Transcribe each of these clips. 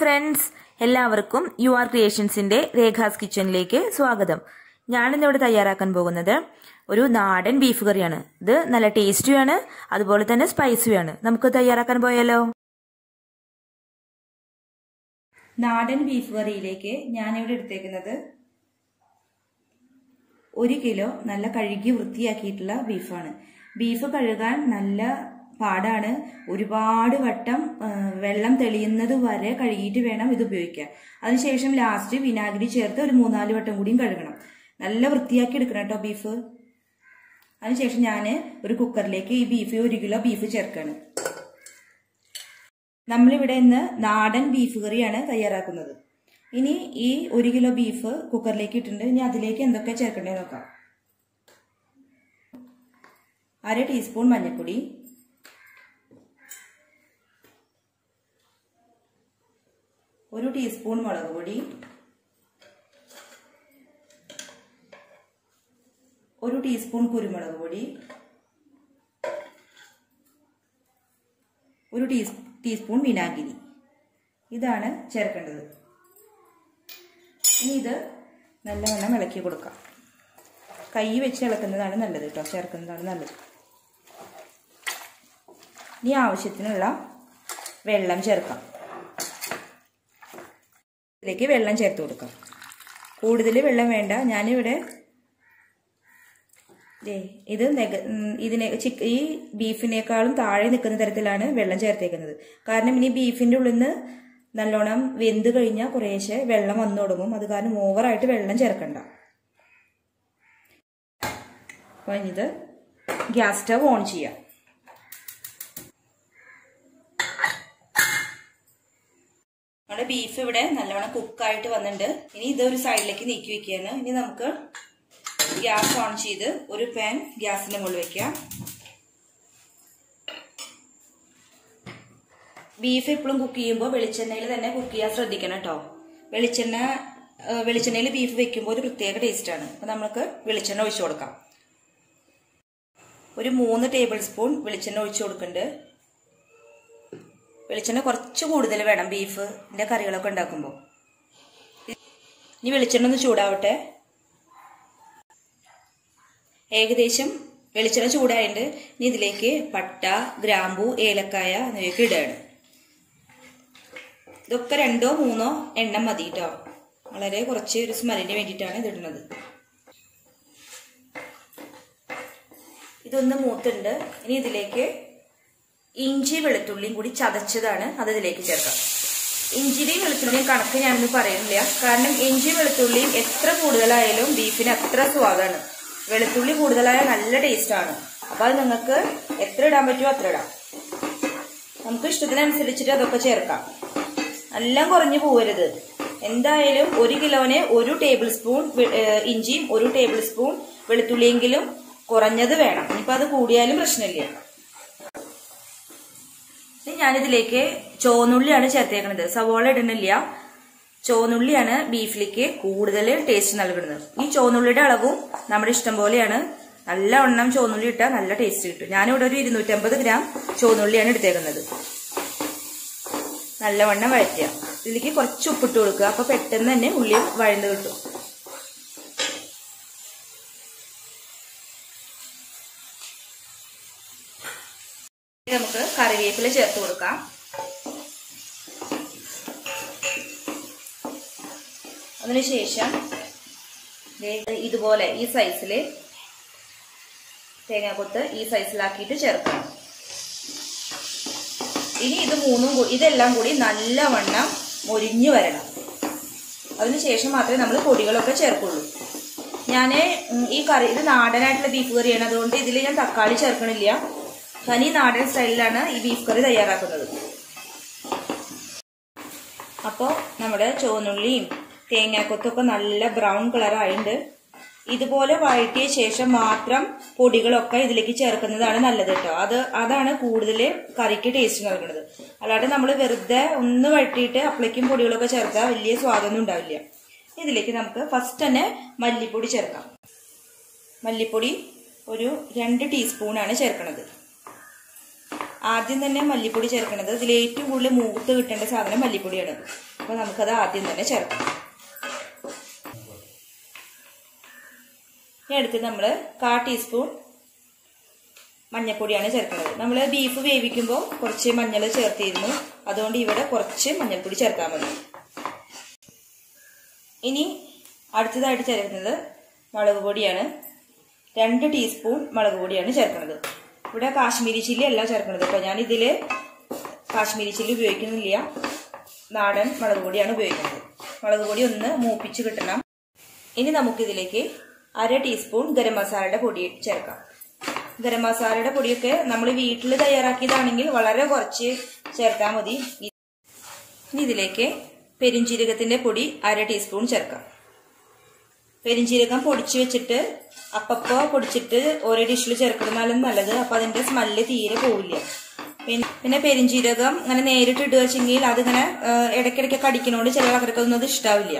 friends എല്ലാവർക്കും you are ക്രിയേഷൻസിന്റെ രേഖാസ് കിച്ചണിലേക്ക് സ്വാഗതം ഞാനിന്നിവിടെ തയ്യാറാക്കാൻ പോകുന്നത് ഒരു നാടൻ ബീഫ് കറിയാണ് ഇത് നല്ല ടേസ്റ്റിയാണ് അതുപോലെ തന്നെ സ്പൈസിയാണ് നമുക്ക് തയ്യാറാക്കാൻ പോയാലോ നാടൻ ബീഫ് കറിയിലേക്ക് ഞാനിവിടെ എടുത്തേക്കുന്നത് ഒരു കിലോ നല്ല കഴുകി വൃത്തിയാക്കിയിട്ടുള്ള ബീഫാണ് ബീഫ് കഴുകാൻ നല്ല പാടാണ് ഒരുപാട് വട്ടം ആ, വെള്ളം തെളിയുന്നത് വരെ കഴുകിയിട്ട് വേണം ഇത് ഉപയോഗിക്കാൻ അതിനുശേഷം ലാസ്റ്റ് വിനാഗിരി ചേർത്ത് ഒരു മൂന്നാല് വട്ടം കൂടിയും കഴുകണം നല്ല വൃത്തിയാക്കി എടുക്കണം കേട്ടോ ബീഫ് അതിനുശേഷം ഞാൻ ഒരു കുക്കറിലേക്ക് ഈ ബീഫ് ഒരു കിലോ ബീഫ് ചേർക്കാണ് നമ്മളിവിടെ ഇന്ന് നാടൻ ബീഫ് കറിയാണ് തയ്യാറാക്കുന്നത് ഇനി ഈ ഒരു കിലോ ബീഫ് കുക്കറിലേക്ക് ഇട്ടിട്ടുണ്ട് ഇനി അതിലേക്ക് എന്തൊക്കെ ചേർക്കണ്ടേ നോക്കാം അര ടീസ്പൂൺ മഞ്ഞൾപ്പൊടി ഒരു ടീസ്പൂൺ മുളക് പൊടി ഒരു ടീസ്പൂൺ കുരുമുളക് പൊടി ഒരു ടീസ് ടീസ്പൂൺ വിനാഗിരി ഇതാണ് ചേർക്കേണ്ടത് ഇനി ഇത് നല്ലവണ്ണം ഇളക്കി കൊടുക്കാം കൈ വെച്ച് ഇളക്കുന്നതാണ് നല്ലത് കേട്ടോ ചേർക്കുന്നതാണ് നല്ലത് ഇനി ആവശ്യത്തിനുള്ള വെള്ളം ചേർക്കാം ഇതിലേക്ക് വെള്ളം ചേർത്ത് കൊടുക്കാം കൂടുതൽ വെള്ളം വേണ്ട ഞാനിവിടെ ദേ ഇത് നെഗ ഉം, ഇതിനെ ചിക്ക് ഈ ബീഫിനേക്കാളും താഴെ നിൽക്കുന്ന തരത്തിലാണ് വെള്ളം ചേർത്തേക്കുന്നത് കാരണം ഇനി ബീഫിന്റെ ഉള്ളിൽ നിന്ന് നല്ലോണം വെന്ത് കഴിഞ്ഞാൽ കുറേശ്ശെ വെള്ളം വന്നു തുടങ്ങും അത് കാരണം ഓവറായിട്ട് വെള്ളം ചേർക്കണ്ട അപ്പൊ ഇത് ഗ്യാസ് സ്റ്റവ് ഓൺ ചെയ്യാം നമ്മുടെ ബീഫ് ഇവിടെ നല്ലവണ്ണം കുക്കായിട്ട് വന്നിട്ടുണ്ട് ഇനി ഇത് ഒരു സൈഡിലേക്ക് നീക്കി വെക്കുകയാണ് ഇനി നമുക്ക് ഗ്യാസ് ഓൺ ചെയ്ത് ഒരു പാൻ ഗ്യാസിന്റെ മുകളിൽ വെക്കാം ബീഫ് എപ്പോഴും കുക്ക് ചെയ്യുമ്പോൾ വെളിച്ചെണ്ണയിൽ തന്നെ കുക്ക് ചെയ്യാൻ ശ്രദ്ധിക്കണം കേട്ടോ വെളിച്ചെണ്ണ വെളിച്ചെണ്ണയിൽ ബീഫ് വെക്കുമ്പോൾ ഒരു പ്രത്യേക ടേസ്റ്റാണ് അപ്പം നമുക്ക് വെളിച്ചെണ്ണ ഒഴിച്ചു കൊടുക്കാം ഒരു മൂന്ന് ടേബിൾ സ്പൂൺ വെളിച്ചെണ്ണ ഒഴിച്ചു കൊടുക്കുന്നുണ്ട് വെളിച്ചെണ്ണ കുറച്ച് കൂടുതൽ വേണം ബീഫിന്റെ കറികളൊക്കെ ഉണ്ടാക്കുമ്പോൾ ഇനി വെളിച്ചെണ്ണ ഒന്ന് ചൂടാവട്ടെ ഏകദേശം വെളിച്ചെണ്ണ ചൂടായിട്ട് ഇനി ഇതിലേക്ക് പട്ട ഗ്രാമ്പു ഏലക്കായ എന്നിവയൊക്കെ ഇടുകയാണ് ഇതൊക്കെ രണ്ടോ മൂന്നോ എണ്ണം മതി കേട്ടോ വളരെ കുറച്ച് ഒരു സ്മെല്ലിന് വേണ്ടിയിട്ടാണ് ഇത് ഇടുന്നത് ഇതൊന്ന് മൂത്തുണ്ട് ഇനി ഇതിലേക്ക് ഇഞ്ചി വെളുത്തുള്ളിയും കൂടി ചതച്ചതാണ് അത് ഇതിലേക്ക് ചേർക്കാം ഇഞ്ചിയുടെയും വെളുത്തുള്ളിയും കണക്ക് ഞാനൊന്ന് പറയുന്നില്ല കാരണം ഇഞ്ചി വെളുത്തുള്ളിയും എത്ര കൂടുതലായാലും ബീഫിന് അത്ര സ്വാദാണ് വെളുത്തുള്ളി കൂടുതലായാൽ നല്ല ടേസ്റ്റാണ് അപ്പൊ അത് നിങ്ങൾക്ക് എത്ര ഇടാൻ പറ്റുമോ അത്ര ഇടാം നമുക്ക് ഇഷ്ടത്തിനനുസരിച്ചിട്ട് അതൊക്കെ ചേർക്കാം എല്ലാം കുറഞ്ഞു പോകരുത് എന്തായാലും ഒരു കിലോന് ഒരു ടേബിൾ സ്പൂൺ വെ- ഏഹ് ഇഞ്ചിയും ഒരു ടേബിൾ സ്പൂൺ വെളുത്തുള്ളിയെങ്കിലും കുറഞ്ഞത് വേണം ഇനിയിപ്പോ അത് കൂടിയാലും പ്രശ്നമില്ല ഇനി ഞാനിതിലേക്ക് ചുവന്നുള്ളിയാണ് ചേർത്തേക്കുന്നത് സവോള ഇടുന്നില്ല ചുവന്നുള്ളിയാണ് ബീഫിലേക്ക് കൂടുതൽ ടേസ്റ്റ് നൽകുന്നത് ഈ ചുവന്നുള്ളിയുടെ അളവും നമ്മുടെ ഇഷ്ടം പോലെയാണ് നല്ല വണ്ണം ചുവന്നുള്ളി ഇട്ടാൽ നല്ല ടേസ്റ്റ് കിട്ടും ഞാനിവിടെ ഒരു ഇരുന്നൂറ്റമ്പത് ഗ്രാം ചുവന്നുള്ളിയാണ് എടുത്തേക്കുന്നത് നല്ലവണ്ണം വഴറ്റുക ഇതിലേക്ക് കുറച്ച് ഉപ്പിട്ട് കൊടുക്കുക അപ്പൊ പെട്ടെന്ന് തന്നെ ഉള്ളി വഴന്ന് കിട്ടും ഇനി നമുക്ക് കറിവേപ്പില ചേർത്ത് കൊടുക്കാം അതിനുശേഷം ദേ ഇതുപോലെ ഈ സൈസിൽ തേങ്ങാക്കൊത്ത് ഈ സൈസിലാക്കിയിട്ട് ചേർക്കണം ഇനി ഇത് മൂന്നും കൂ- ഇതെല്ലാം കൂടി നല്ലവണ്ണം മൊരിഞ്ഞു വരണം അതിനുശേഷം മാത്രമേ നമ്മൾ പൊടികളൊക്കെ ചേർക്കുള്ളൂ ഞാൻ ഈ കറി ഇത് നാടനായിട്ടുള്ള ബീഫ് കറിയാണ് അതുകൊണ്ട് ഇതിൽ ഞാൻ തക്കാളി ചേർക്കണില്ല തനി നാടൻ സ്റ്റൈലിലാണ് ഈ ബീഫ് കറി തയ്യാറാക്കുന്നത് അപ്പോൾ നമ്മുടെ ചുവന്നുള്ളിയും തേങ്ങാക്കൊത്തൊക്കെ നല്ല ബ്രൗൺ കളർ ആയിട്ടുണ്ട് ഇതുപോലെ വഴറ്റിയ ശേഷം മാത്രം പൊടികളൊക്കെ ഇതിലേക്ക് ചേർക്കുന്നതാണ് നല്ലത് കേട്ടോ അത് അതാണ് കൂടുതൽ കറിക്ക് ടേസ്റ്റ് നൽകുന്നത് അല്ലാതെ നമ്മൾ വെറുതെ ഒന്ന് വഴറ്റിയിട്ട് അപ്പളേക്കും പൊടികളൊക്കെ ചേർത്താൽ വലിയ സ്വാദൊന്നും ഉണ്ടാവില്ല ഇതിലേക്ക് നമുക്ക് ഫസ്റ്റ് തന്നെ മല്ലിപ്പൊടി ചേർക്കാം മല്ലിപ്പൊടി ഒരു രണ്ട് ടീസ്പൂണാണ് ചേർക്കുന്നത് ആദ്യം തന്നെ മല്ലിപ്പൊടി ചേർക്കുന്നത് ഇതിൽ ഏറ്റവും കൂടുതൽ മൂത്ത് കിട്ടേണ്ട സാധനം മല്ലിപ്പൊടിയാണ് അപ്പോൾ നമുക്കത് ആദ്യം തന്നെ ചേർക്കാം ഇനി അടുത്ത് നമ്മൾ കാ ടീസ്പൂൺ മഞ്ഞൾപ്പൊടിയാണ് ചേർക്കുന്നത് നമ്മൾ ബീഫ് വേവിക്കുമ്പോൾ കുറച്ച് മഞ്ഞൾ ചേർത്തിരുന്നു അതുകൊണ്ട് ഇവിടെ കുറച്ച് മഞ്ഞൾപ്പൊടി ചേർക്കാൻ മതി ഇനി അടുത്തതായിട്ട് ചേർക്കുന്നത് മുളക് പൊടിയാണ് രണ്ട് ടീസ്പൂൺ മുളക് പൊടിയാണ് ചേർക്കുന്നത് ഇവിടെ കാശ്മീരി ചില്ലി അല്ല ചേർക്കുന്നത് അപ്പോൾ ഞാൻ ഇതിൽ കാശ്മീരി ചില്ലി ഉപയോഗിക്കുന്നില്ല നാടൻ മുളക് പൊടിയാണ് ഉപയോഗിക്കുന്നത് മുളക് പൊടി ഒന്ന് മൂപ്പിച്ച് കിട്ടണം ഇനി നമുക്കിതിലേക്ക് അര ടീസ്പൂൺ ഗരം മസാലയുടെ പൊടി ചേർക്കാം ഗരം മസാലയുടെ പൊടിയൊക്കെ നമ്മൾ വീട്ടിൽ തയ്യാറാക്കിയതാണെങ്കിൽ വളരെ കുറച്ച് ചേർത്താൽ മതി ഇനി ഇതിലേക്ക് പെരിഞ്ചീരകത്തിന്റെ പൊടി അര ടീസ്പൂൺ ചേർക്കാം പെരിഞ്ചീരകം പൊടിച്ചു വെച്ചിട്ട് അപ്പപ്പോ പൊടിച്ചിട്ട് ഓരോ ഡിഷിൽ ചേർക്കുന്നതാലും നല്ലത് അപ്പൊ അതിന്റെ സ്മെല്ല് തീരെ പോവില്ല പിന്നെ പിന്നെ പെരിഞ്ചീരകം ഇങ്ങനെ നേരിട്ട് ഇടുക വെച്ചെങ്കിൽ അതിങ്ങനെ ഇടയ്ക്കിടയ്ക്ക് കടിക്കുന്നോണ്ട് ചില ആൾക്കാർക്കൊന്നും അത് ഇഷ്ടാവില്ല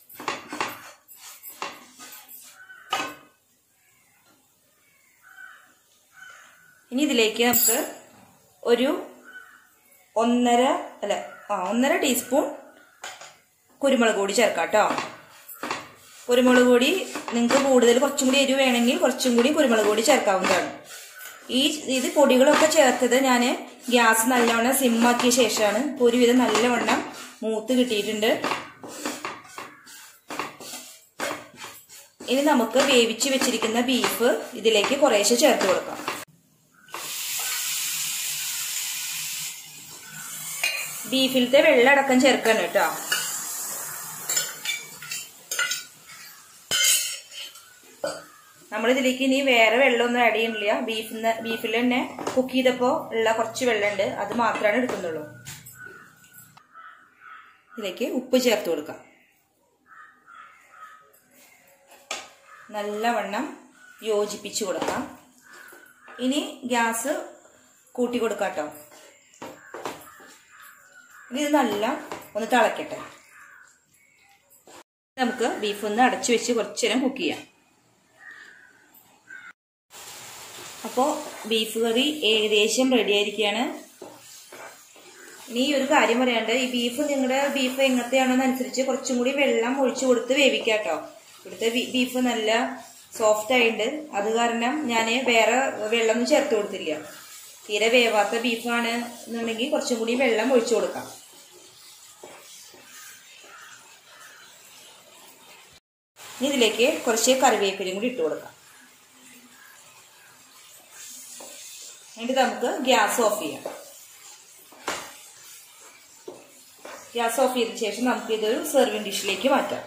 ഇനി ഇതിലേക്ക് നമുക്ക് ഒരു ഒന്നര അല്ല ആ ഒന്നര ടീസ്പൂൺ കുരുമുളക് പൊടി ചേർക്കാം കേട്ടോ കുരുമുളക് പൊടി നിങ്ങൾക്ക് കൂടുതൽ കുറച്ചും കൂടി എരിവ് വേണമെങ്കിൽ കുറച്ചും കൂടി കുരുമുളക് പൊടി ചേർക്കാവുന്നതാണ് ഈ ഇത് പൊടികളൊക്കെ ചേർത്തത് ഞാൻ ഗ്യാസ് നല്ലവണ്ണം സിമ്മാക്കിയ ശേഷമാണ് ഇപ്പോൾ ഒരുവിധം നല്ലവണ്ണം മൂത്ത് കിട്ടിയിട്ടുണ്ട് ഇനി നമുക്ക് വേവിച്ച് വെച്ചിരിക്കുന്ന ബീഫ് ഇതിലേക്ക് കുറേശ്ശെ ചേർത്ത് കൊടുക്കാം ബീഫിലത്തെ വെള്ളം അടക്കം ചേർക്കണം കേട്ടോ നമ്മളിതിലേക്ക് ഇനി വേറെ വെള്ളമൊന്നും ആഡ് ചെയ്യുന്നില്ല ബീഫിന്ന് ബീഫിൽ തന്നെ കുക്ക് ചെയ്തപ്പോൾ ഉള്ള കുറച്ച് വെള്ളമുണ്ട് അത് മാത്രമാണ് എടുക്കുന്നുള്ളൂ ഇതിലേക്ക് ഉപ്പ് ചേർത്ത് കൊടുക്കാം നല്ലവണ്ണം യോജിപ്പിച്ച് കൊടുക്കാം ഇനി ഗ്യാസ് കൂട്ടി കൊടുക്കാം കേട്ടോ ഇനി ഇത് നല്ല ഒന്ന് തിളക്കട്ടെ നമുക്ക് ബീഫ് ഒന്ന് അടച്ചു വെച്ച് കുറച്ചു നേരം കുക്ക് ചെയ്യാം അപ്പോൾ ബീഫ് കറി ഏകദേശം റെഡി ആയിരിക്കുകയാണ് ഇനി ഒരു കാര്യം പറയാണ്ട് ഈ ബീഫ് നിങ്ങളുടെ ബീഫ് എങ്ങനത്തെയാണോന്ന് അനുസരിച്ച് കുറച്ചും കൂടി വെള്ളം ഒഴിച്ചു കൊടുത്ത് വേവിക്കാം കേട്ടോ ഇവിടുത്തെ ബീഫ് നല്ല സോഫ്റ്റ് ആയിട്ടുണ്ട് അത് കാരണം ഞാൻ വേറെ വെള്ളമൊന്നും ചേർത്ത് കൊടുത്തില്ല തീരെ വേവാത്ത ബീഫാണ് എന്നുണ്ടെങ്കിൽ കുറച്ചും കൂടി വെള്ളം ഒഴിച്ചു കൊടുക്കാം ഇനി ഇതിലേക്ക് കുറച്ച് കറിവേപ്പിലയും കൂടി ഇട്ട് കൊടുക്കാം എന്നിട്ട് നമുക്ക് ഗ്യാസ് ഓഫ് ചെയ്യാം ഗ്യാസ് ഓഫ് ചെയ്ത ശേഷം നമുക്ക് ഇതൊരു സെർവിങ് ഡിഷിലേക്ക് മാറ്റാം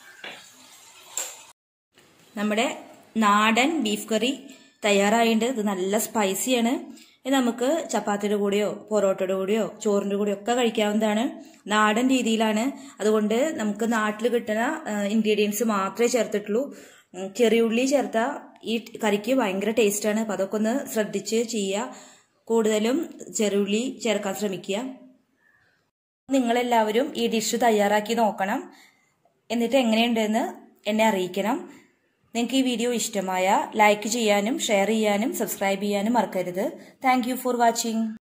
നമ്മുടെ നാടൻ ബീഫ് കറി തയ്യാറായിട്ടുണ്ട് ഇത് നല്ല സ്പൈസിയാണ് ഇത് നമുക്ക് ചപ്പാത്തിയുടെ കൂടെയോ പൊറോട്ടയുടെ കൂടെയോ ചോറിൻ്റെ കൂടെയോ ഒക്കെ കഴിക്കാവുന്നതാണ് നാടൻ രീതിയിലാണ് അതുകൊണ്ട് നമുക്ക് നാട്ടിൽ കിട്ടുന്ന ഇൻഗ്രീഡിയൻസ് മാത്രമേ ചേർത്തിട്ടുള്ളൂ ചെറിയുള്ളി ചേർത്ത ഈ കറിക്ക് ഭയങ്കര ടേസ്റ്റാണ് അപ്പം അതൊക്കെ ഒന്ന് ശ്രദ്ധിച്ച് ചെയ്യുക കൂടുതലും ചെറിയുള്ളി ചേർക്കാൻ ശ്രമിക്കുക നിങ്ങളെല്ലാവരും ഈ ഡിഷ് തയ്യാറാക്കി നോക്കണം എന്നിട്ട് എങ്ങനെയുണ്ടെന്ന് എന്നെ അറിയിക്കണം നിങ്ങൾക്ക് ഈ വീഡിയോ ഇഷ്ടമായ ലൈക്ക് ചെയ്യാനും ഷെയർ ചെയ്യാനും സബ്സ്ക്രൈബ് ചെയ്യാനും മറക്കരുത് താങ്ക് ഫോർ വാച്ചിങ്